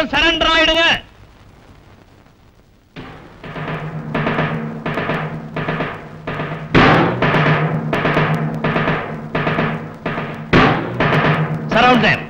எல்லாரும் சரண்டர் ஆயிடுங்க surround them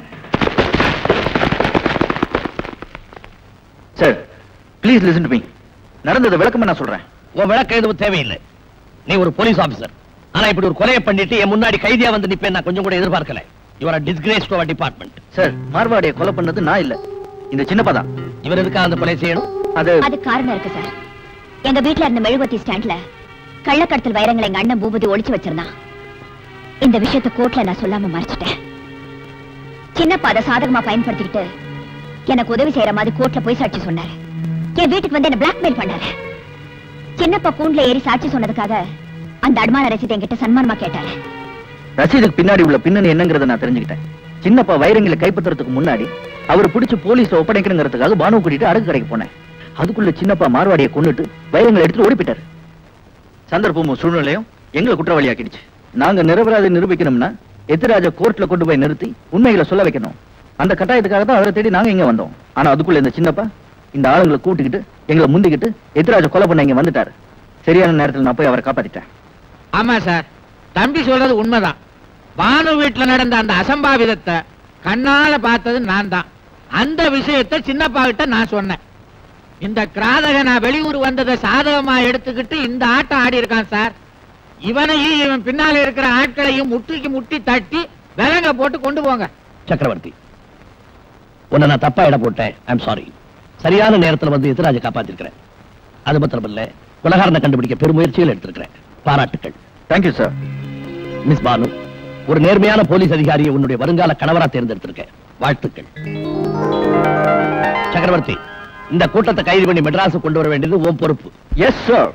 sir please listen to me நடந்தது விளக்கமா நான் சொல்றேன் உன் விளக்கம் எதுவும் தேவையில்லை நீ ஒரு போலீஸ் ஆபீசர் ஆனா இப்படி ஒரு கொலையை பண்ணிட்டு என் முன்னாடி கைதியா வந்து நிப்பேன் நான் கொஞ்சம் கூட எதிர்பார்க்கல your disgrace to our department sir மார்வாடியை கொலை பண்ணது நான் இல்ல இந்த சின்னப்பா தான் இவர் எதுக்காக அந்த கொலை செய்யணும் அது அது காரணம் இருக்கு சார் எங்க வீட்ல இருந்த மெழுகுவத்தி ஸ்டாண்ட்ல கள்ளக்கடத்தல் வைரங்களை எங்க அண்ணன் பூபதி ஒளிச்சு வச்சிருந்தான் இந்த விஷயத்தை கோர்ட்ல நான் சொல்லாம மறைச்சிட்டேன் சின்னப்பா அதை சாதகமா பயன்படுத்திக்கிட்டு எனக்கு உதவி செய்யற மாதிரி கோர்ட்ல போய் சாட்சி சொன்னாரு என் வீட்டுக்கு வந்து என்ன பிளாக்மெயில் பண்ணாரு சின்னப்பா கூண்டுல ஏறி சாட்சி சொன்னதுக்காக அந்த அடமான ரசீதை என்கிட்ட சன்மானமா கேட்டாரு ரசீதுக்கு பின்னாடி உள்ள பின்னணி என்னங்கறத நான் தெரிஞ்சுக்கிட்டேன் சின்னப்பா வைரங்களை கைப்பற்றுறதுக்கு முன்னாடி அவர் பிடிச்சு போலீஸ்ல ஒப்படைக்கணுங்கிறதுக்காக பானு கூட்டிட்டு அடகு கடைக்கு போனேன் அதுக்குள்ள சின்னப்பா மார்வாடியை கொன்னுட்டு வைரங்களை எடுத்துட்டு ஓடி போயிட்டாரு சந்தர்ப்பமும் சூழ்நிலையும் எங்களை குற்றவாளியாக்கிடுச்சு நாங்க நிரபராதி நிரூபிக்கணும்னா எத்திராஜ கோர்ட்ல கொண்டு போய் நிறுத்தி உண்மைகளை சொல்ல வைக்கணும் அந்த கட்டாயத்துக்காக தான் அவரை தேடி நாங்க இங்க வந்தோம் ஆனா அதுக்குள்ள இந்த சின்னப்பா இந்த ஆளுங்களை கூட்டிக்கிட்டு எங்களை முந்திக்கிட்டு எத்திராஜ கொலை பண்ண இங்க வந்துட்டாரு சரியான நேரத்துல நான் போய் அவரை காப்பாத்திட்டேன் ஆமா சார் தம்பி சொல்றது உண்மைதான் பானு வீட்டுல நடந்த அந்த அசம்பாவிதத்தை கண்ணால பார்த்தது நான் தான் அந்த விஷயத்தை சின்னப்பா கிட்ட நான் சொன்னேன் இந்த கிராதக நான் வெளியூர் வந்ததை சாதகமா எடுத்துக்கிட்டு இந்த ஆட்டம் ஆடி இருக்கான் சார் இவனையும் இவன் பின்னால இருக்கிற ஆட்களையும் முட்டிக்கு முட்டி தட்டி விலங்க போட்டு கொண்டு போங்க சக்கரவர்த்தி உன்னை நான் தப்பா இட போட்டேன் ஐம் சாரி சரியான நேரத்துல வந்து எதிராஜ காப்பாத்திருக்கிறேன் அது மாத்திரம் இல்ல உலகாரனை கண்டுபிடிக்க பெருமுயற்சிகள் எடுத்திருக்கிறேன் பாராட்டுக்கள் தேங்க்யூ சார் மிஸ் பானு ஒரு நேர்மையான போலீஸ் அதிகாரியை உன்னுடைய வருங்கால கணவரா தேர்ந்தெடுத்திருக்கேன் வாழ்த்துக்கள் சக்கரவர்த்தி இந்த கூட்டத்தை கைது பண்ணி மெட்ராஸ் கொண்டு வர வேண்டியது உன் பொறுப்பு எஸ் சார்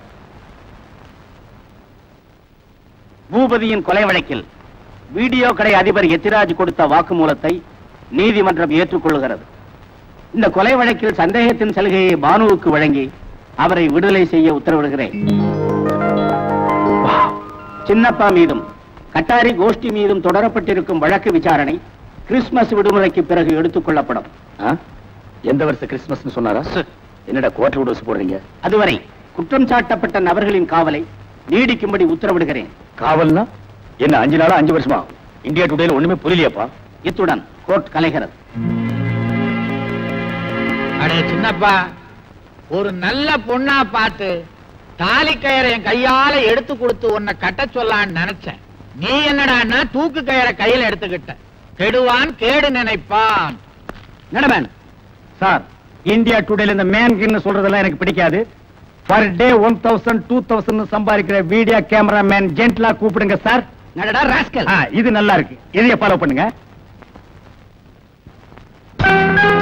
பூபதியின் கொலை வழக்கில் வீடியோ கடை அதிபர் எத்திராஜ் கொடுத்த வாக்குமூலத்தை நீதிமன்றம் ஏற்றுக்கொள்கிறது இந்த கொலை வழக்கில் சந்தேகத்தின் சலுகையை பானுவுக்கு வழங்கி அவரை விடுதலை செய்ய உத்தரவிடுகிறேன் சின்னப்பா மீதும் கட்டாரி கோஷ்டி மீதும் தொடரப்பட்டிருக்கும் வழக்கு விசாரணை கிறிஸ்துமஸ் விடுமுறைக்கு பிறகு எடுத்துக் கொள்ளப்படும் எந்த வருஷம் கிறிஸ்துமஸ் சொன்னாரா என்னடா குவார்டர் விடோஸ் போடுறீங்க அதுவரை குற்றம் சாட்டப்பட்ட நபர்களின் காவலை நீடிக்கும்படி உத்தரவிடுகிறேன் காவல்னா என்ன அஞ்சு நாளா அஞ்சு வருஷமா இந்தியா டுடேல ஒண்ணுமே புரியலையாப்பா இத்துடன் கோர்ட் கலைகிறது அடே சின்னப்பா ஒரு நல்ல பொண்ணா பார்த்து தாலி கயிறை என் கையால எடுத்து கொடுத்து உன்னை கட்ட சொல்லான்னு நினைச்சேன் நீ என்னடான்னா தூக்கு கயிறை கையில எடுத்துக்கிட்ட கெடுவான் கேடு நினைப்பான் நடமேன் சார் இந்தியா டுடேல இந்த மேன்கின்னு சொல்றதெல்லாம் எனக்கு பிடிக்காது per day one thousand two thousand சம்பாதிக்கிற வீடியோ கேமரா மேன் ஜென்ட்லா கூப்பிடுங்க சார் நடடா ராஸ்கல் இது நல்லா இருக்கு இதைய ஃபாலோ பண்ணுங்க